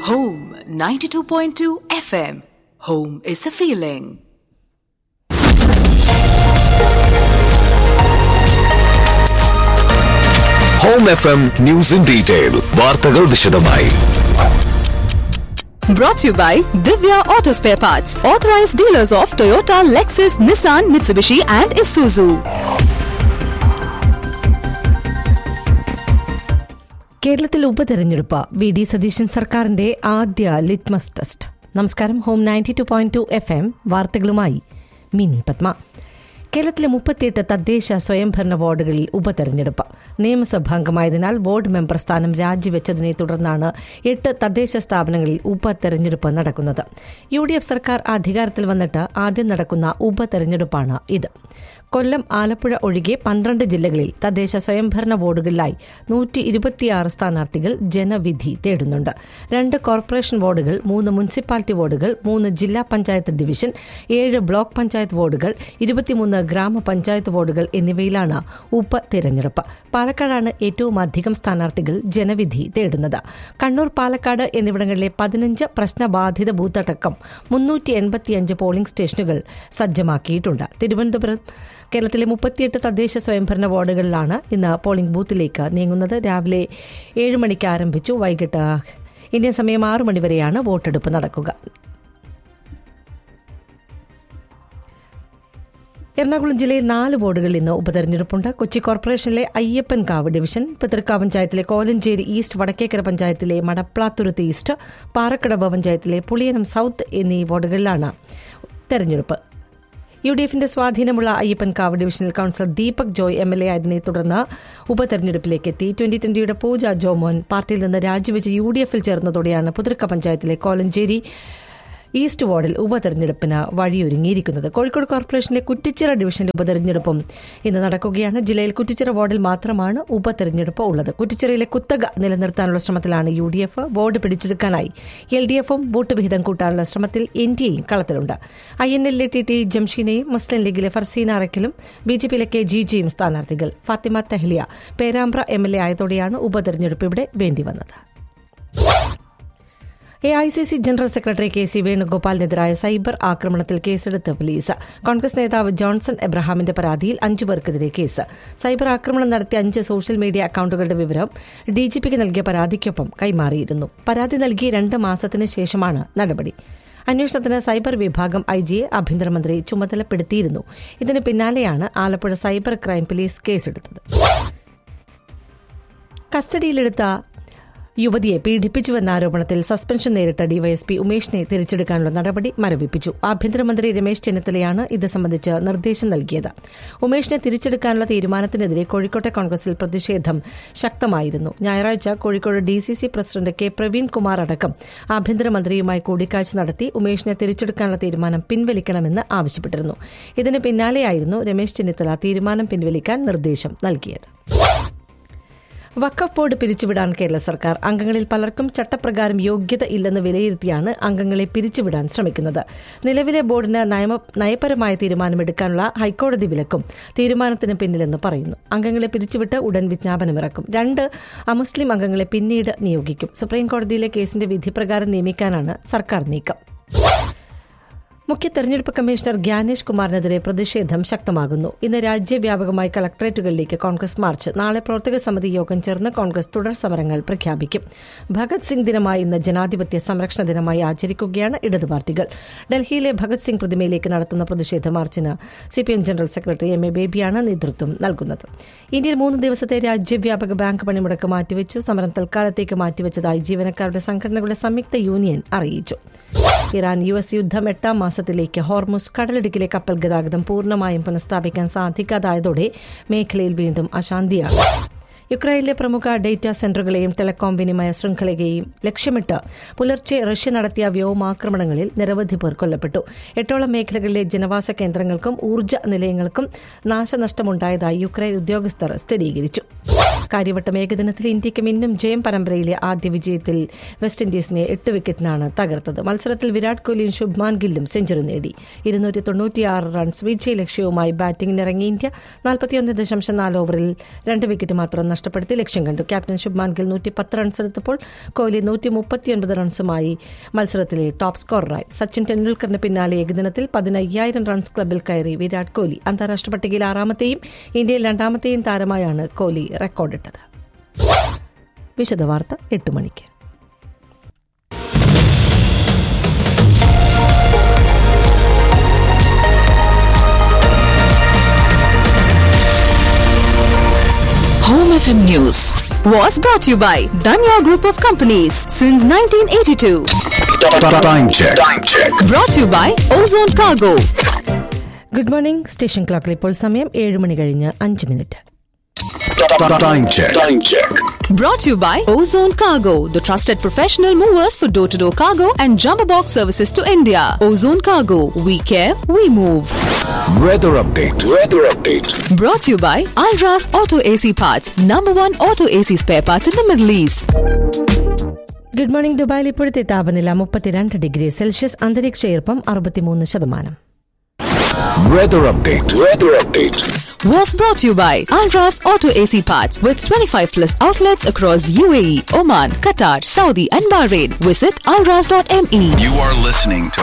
Home 92.2 FM. Home is a feeling. Home F M news in detail വാർത്തകൾ വിശദമായി Brought to you by Divya Auto Spare Parts, authorized dealers of Toyota, Lexus, Nissan, Mitsubishi, and Isuzu. കേരളത്തിൽ ഉപതെരഞ്ഞെടുപ്പ് V D Satheesan സർക്കാരിന്റെ ആദ്യ litmus test നമസ്കാരം home ninety two point two FM എം വാർത്തകളുമായി മിനി പത്മ കേരളത്തിലെ മുപ്പത്തിയെട്ട് തദ്ദേശ സ്വയംഭരണ വാർഡുകളിൽ ഉപതെരഞ്ഞെടുപ്പ് നിയമസഭാംഗമായതിനാൽ വാർഡ് മെമ്പർ സ്ഥാനം രാജിവെച്ചതിനെ തുടർന്നാണ് എട്ട് തദ്ദേശ സ്ഥാപനങ്ങളിൽ ഉപതെരഞ്ഞെടുപ്പ് നടക്കുന്നത് യു ഡി എഫ് സർക്കാർ അധികാരത്തിൽ വന്നിട്ട് ആദ്യം നടക്കുന്ന ഉപതെരഞ്ഞെടുപ്പാണ് ഇത് കൊല്ലം ആലപ്പുഴ ഒഴികെ പന്ത്രണ്ട് ജില്ലകളിൽ തദ്ദേശ സ്വയംഭരണ വാർഡുകളിലായി നൂറ്റി ഇരുപത്തിയാറ് സ്ഥാനാർത്ഥികൾ ജനവിധി തേടുന്നുണ്ട് രണ്ട് കോർപ്പറേഷൻ വാർഡുകൾ മൂന്ന് മുനിസിപ്പാലിറ്റി വാർഡുകൾ മൂന്ന് ജില്ലാ പഞ്ചായത്ത് ഡിവിഷൻ ഏഴ് ബ്ലോക്ക് പഞ്ചായത്ത് വാർഡുകൾ ഇരുപത്തിമൂന്ന് ഗ്രാമപഞ്ചായത്ത് വാർഡുകൾ എന്നിവയിലാണ് ഉപതെരഞ്ഞെടുപ്പ് പാലക്കാടാണ് ഏറ്റവും അധികം സ്ഥാനാർത്ഥികൾ ജനവിധി തേടുന്നത് കണ്ണൂർ പാലക്കാട് എന്നിവിടങ്ങളിലെ പതിനഞ്ച് പ്രശ്നബാധിത ബൂത്തടക്കം മുന്നൂറ്റി എൺപത്തിയഞ്ച് പോളിംഗ് സ്റ്റേഷനുകൾ സജ്ജമാക്കിയിട്ടുണ്ട് തിരുവനന്തപുരം കേരളത്തിലെ മുപ്പത്തിയെട്ട് തദ്ദേശ സ്വയംഭരണ വാർഡുകളിലാണ് ഇന്ന് പോളിംഗ് ബൂത്തിലേക്ക് നീങ്ങുന്നത് രാവിലെ ഏഴ് മണിക്ക് ആരംഭിച്ചു വൈകിട്ട് ഇന്ത്യൻ സമയം ആറു മണിവരെയാണ് വോട്ടെടുപ്പ് നടക്കുക എറണാകുളം ജില്ലയിൽ നാല് വാർഡുകളിൽ ഇന്ന് ഉപതെരഞ്ഞെടുപ്പുണ്ട് കൊച്ചി കോർപ്പറേഷനിലെ അയ്യപ്പൻകാവ് ഡിവിഷൻ പിതൃക്കാവ് പഞ്ചായത്തിലെ കോലഞ്ചേരി ഈസ്റ്റ് വടക്കേക്കര പഞ്ചായത്തിലെ മടപ്ലാത്തുരുത്ത് ഈസ്റ്റ് പാറക്കടവ് പഞ്ചായത്തിലെ പുളിയനം സൌത്ത് എന്നീ വാർഡുകളിലാണ് തെരഞ്ഞെടുപ്പ് യു ഡി എഫിന്റെ സ്വാധീനമുള്ള Ayyappankavu divisional councillor Deepak Joy M L A ആയതിനെ തുടർന്ന് ഉപതെരഞ്ഞെടുപ്പിലേക്ക് എത്തി ട്വന്റി ട്വന്റിയുടെ പൂജ ജോമോൻ പാർട്ടിയിൽ നിന്ന് രാജിവെച്ച് യു ഡി എഫിൽ ചേർന്നതോടെയാണ് പുതൃക്ക പഞ്ചായത്തിലെ കോലഞ്ചേരി ഈസ്റ്റ് വാർഡിൽ ഉപതെരഞ്ഞെടുപ്പിന് വഴിയൊരുങ്ങിയിരിക്കുന്നത് കോഴിക്കോട് കോർപ്പറേഷനിലെ കുറ്റിച്ചിറ ഡിവിഷനിൽ ഉപതെരഞ്ഞെടുപ്പും ഇന്ന് നടക്കുകയാണ് ജില്ലയിൽ കുറ്റിച്ചിറ വാർഡിൽ മാത്രമാണ് ഉപതെരഞ്ഞെടുപ്പ് ഉള്ളത് കുറ്റിച്ചിറയിലെ കുത്തക നിലനിർത്താനുള്ള ശ്രമത്തിലാണ് യു ഡി എഫ് വാർഡ് പിടിച്ചെടുക്കാനായി എൽ ഡി എഫും വോട്ട് വിഹിതം കൂട്ടാനുള്ള ശ്രമത്തിൽ എൻ ഡി എയും കളത്തിലുണ്ട് ഐ എൻ എല്ലിലെ ടി ടി ജംഷീനെയും മുസ്ലിം ലീഗിലെ ഫർസീന അറക്കിലും ബി ജെ പിയിലെ കെ ജി ജിയും സ്ഥാനാർത്ഥികൾ Fathima Thahliya Perambra M L A ആയതോടെയാണ് ഉപതെരഞ്ഞെടുപ്പ് ഇവിടെ വേണ്ടിവന്നത് A I C C general secretary K C വേണുഗോപാലിനെതിരായ സൈബർ ആക്രമണത്തിൽ കേസെടുത്ത പോലീസ് കോൺഗ്രസ് നേതാവ് ജോൺസൺ എബ്രഹാമിന്റെ പരാതിയിൽ അഞ്ചു പേർക്കെതിരെ കേസ് സൈബർ ആക്രമണം നടത്തിയ അഞ്ച് സോഷ്യൽ മീഡിയ അക്കൌണ്ടുകളുടെ വിവരം ഡിജിപിക്ക് നൽകിയ പരാതിക്കൊപ്പം കൈമാറിയിരുന്നു പരാതി നൽകി രണ്ട് മാസത്തിന് ശേഷമാണ് നടപടി അന്വേഷണത്തിന് സൈബർ വിഭാഗം ഐ ജിയെ ആഭ്യന്തരമന്ത്രി ചുമതലപ്പെടുത്തിയിരുന്നു ഇതിന് പിന്നാലെയാണ് ആലപ്പുഴ സൈബർ ക്രൈം പോലീസ് കേസെടുത്തത് കസ്റ്റഡിയിലെടുത്ത യുവതിയെ പീഡിപ്പിച്ചുവെന്ന ആരോപണത്തിൽ സസ്പെൻഷൻ നേരിട്ട ഡിവൈഎസ്പി ഉമേഷിനെ തിരിച്ചെടുക്കാനുള്ള നടപടി മരവിപ്പിച്ചു ആഭ്യന്തരമന്ത്രി രമേശ് ചെന്നിത്തലയാണ് ഇത് സംബന്ധിച്ച് നിർദ്ദേശം നൽകിയത് ഉമേഷിനെ തിരിച്ചെടുക്കാനുള്ള തീരുമാനത്തിനെതിരെ കോഴിക്കോട്ടെ കോൺഗ്രസിൽ പ്രതിഷേധം ശക്തമായിരുന്നു ഞായറാഴ്ച കോഴിക്കോട് ഡിസിസി പ്രസിഡന്റ് കെ പ്രവീൺ കുമാർ അടക്കം ആഭ്യന്തരമന്ത്രിയുമായി കൂടിക്കാഴ്ച നടത്തി ഉമേഷിനെ തിരിച്ചെടുക്കാനുള്ള തീരുമാനം പിൻവലിക്കണമെന്ന് ആവശ്യപ്പെട്ടിരുന്നു ഇതിന് പിന്നാലെയായിരുന്നു രമേശ് ചെന്നിത്തല തീരുമാനം പിൻവലിക്കാൻ നിർദ്ദേശം നൽകിയത് വഖഫ് ബോർഡ് പിരിച്ചുവിടാൻ കേരള സർക്കാർ അംഗങ്ങളിൽ പലർക്കും ചട്ടപ്രകാരം യോഗ്യത ഇല്ലെന്ന് വിലയിരുത്തിയാണ് അംഗങ്ങളെ പിരിച്ചുവിടാൻ ശ്രമിക്കുന്നത് നിലവിലെ ബോർഡിന് നയമ നയപരമായ തീരുമാനമെടുക്കാനുള്ള ഹൈക്കോടതി വിലക്കും തീരുമാനത്തിന് പിന്നിലെന്ന് പറയുന്നു അംഗങ്ങളെ പിരിച്ചുവിട്ട് ഉടൻ വിജ്ഞാപനമിറക്കും രണ്ട് അമുസ്ലിം അംഗങ്ങളെ പിന്നീട് നിയോഗിക്കും സുപ്രീംകോടതിയിലെ കേസിന്റെ വിധിപ്രകാരം നിയമിക്കാനാണ് സർക്കാർ നീക്കം മുഖ്യ തെരഞ്ഞെടുപ്പ് കമ്മീഷണർ ഗ്യാനേഷ് കുമാറിനെതിരെ പ്രതിഷേധം ശക്തമാകുന്നു ഇന്ന് രാജ്യവ്യാപകമായി കളക്ടറേറ്റുകളിലേക്ക് കോൺഗ്രസ് മാർച്ച് നാളെ പ്രവർത്തക സമിതി യോഗം ചേർന്ന് കോൺഗ്രസ് തുടർ സമരങ്ങൾ പ്രഖ്യാപിക്കും ഭഗത് സിംഗ് ദിനമായി ഇന്ന് ജനാധിപത്യ സംരക്ഷണ ദിനമായി ആചരിക്കുകയാണ് ഇടതു പാർട്ടികൾ ഡൽഹിയിലെ ഭഗത് സിംഗ് പ്രതിമയിലേക്ക് നടത്തുന്ന പ്രതിഷേധ മാർച്ചിന് CPM general secretary M A ബേബിയാണ് നേതൃത്വം നൽകുന്നത് ഇന്ത്യയിൽ മൂന്ന് ദിവസത്തെ രാജ്യവ്യാപക ബാങ്ക് പണിമുടക്ക് മാറ്റിവെച്ചു സമരം തൽക്കാലത്തേക്ക് മാറ്റിവെച്ചതായി ജീവനക്കാരുടെ സംഘടനകളുടെ സംയുക്ത യൂണിയൻ അറിയിച്ചു ഇറാൻ യു എസ് യുദ്ധം എട്ടാം മാസത്തിലേക്ക് ഹോർമുസ് കടലിടുക്കിലെ കപ്പൽ ഗതാഗതം പൂർണ്ണമായും പുനഃസ്ഥാപിക്കാൻ സാധിക്കാതായതോടെ മേഖലയിൽ വീണ്ടും അശാന്തിയാണ് യുക്രൈനിലെ പ്രമുഖ ഡേറ്റാ സെന്ററുകളെയും ടെലികോം വിനിമയ ശൃംഖലയെയും ലക്ഷ്യമിട്ട് പുലർച്ചെ റഷ്യ നടത്തിയ വ്യോമാക്രമണങ്ങളിൽ നിരവധി പേർ കൊല്ലപ്പെട്ടു എട്ടോളം മേഖലകളിലെ ജനവാസ കേന്ദ്രങ്ങൾക്കും ഊർജ്ജ നിലയങ്ങൾക്കും നാശനഷ്ടമുണ്ടായതായി യുക്രൈൻ ഉദ്യോഗസ്ഥർ സ്ഥിരീകരിച്ചു കാര്യവട്ടം ഏകദിനത്തിൽ ഇന്ത്യക്കും ഇന്നും ജയം പരമ്പരയിലെ ആദ്യ വിജയത്തിൽ വെസ്റ്റ് ഇൻഡീസിനെ എട്ട് വിക്കറ്റിനാണ് തകർത്തത് മത്സരത്തിൽ വിരാട് കോഹ്ലിയും ശുഭ്മാൻ ഗില്ലും സെഞ്ചുറി നേടി ഇരുന്നൂറ്റി തൊണ്ണൂറ്റിയാറ് റൺസ് വിജയ ലക്ഷ്യവുമായി ബാറ്റിംഗിനിറങ്ങിയ ഇന്ത്യ നാൽപ്പത്തിയൊന്ന് ദശാംശം നാല് ഓവറിൽ രണ്ട് വിക്കറ്റ് മാത്രം നഷ്ടപ്പെടുത്തി ലക്ഷ്യം കണ്ടു ക്യാപ്റ്റൻ ശുഭ്മാൻ ഗിൽ നൂറ്റി പത്ത് റൺസ് എടുത്തപ്പോൾ കോഹ്ലി നൂറ്റി മുപ്പത്തിയൊൻപത് റൺസുമായി മത്സരത്തിലെ ടോപ്പ് സ്കോററായി സച്ചിൻ ടെണ്ടുൽക്കറിന് പിന്നാലെ ഏകദിനത്തിൽ പതിനയ്യായിരം റൺസ് ക്ലബിൽ കയറി വിരാട് കോഹ്ലി അന്താരാഷ്ട്ര പട്ടികയിൽ ആറാമത്തെയും ഇന്ത്യയിൽ രണ്ടാമത്തെയും താരമായാണ് കോഹ്ലി റെക്കോർഡിട്ടത് വിശദവാർത്ത എട്ട് മണിക്ക് Home FM News was brought to you by Danya Group of Companies since 1982. Time check. Time check. Brought to you by Ozone Cargo. Good morning station ക്ലോക്കിൽ ഇപ്പോൾ സമയം ഏഴ് മണി കഴിഞ്ഞ് അഞ്ച് minute Time check. Time check. Brought to you by Ozone Cargo, the trusted professional movers for door to door cargo and jumbo box services to India. Ozone Cargo, we care, we move. Weather update. Weather update. Brought to you by Alras Auto AC Parts, number one auto AC spare parts in the Middle East. Good morning ദുബായിൽ ഇപ്പോഴത്തെ താപനില മുപ്പത്തിരണ്ട് degree Celsius അന്തരീക്ഷ ഈർപ്പം അറുപത്തിമൂന്ന് ശതമാനം Weather update. Weather update. Was brought to you by Alras Auto AC Parts with 25 plus outlets across UAE, Oman, Qatar, Saudi, and Bahrain. Visit alras.me. You are listening to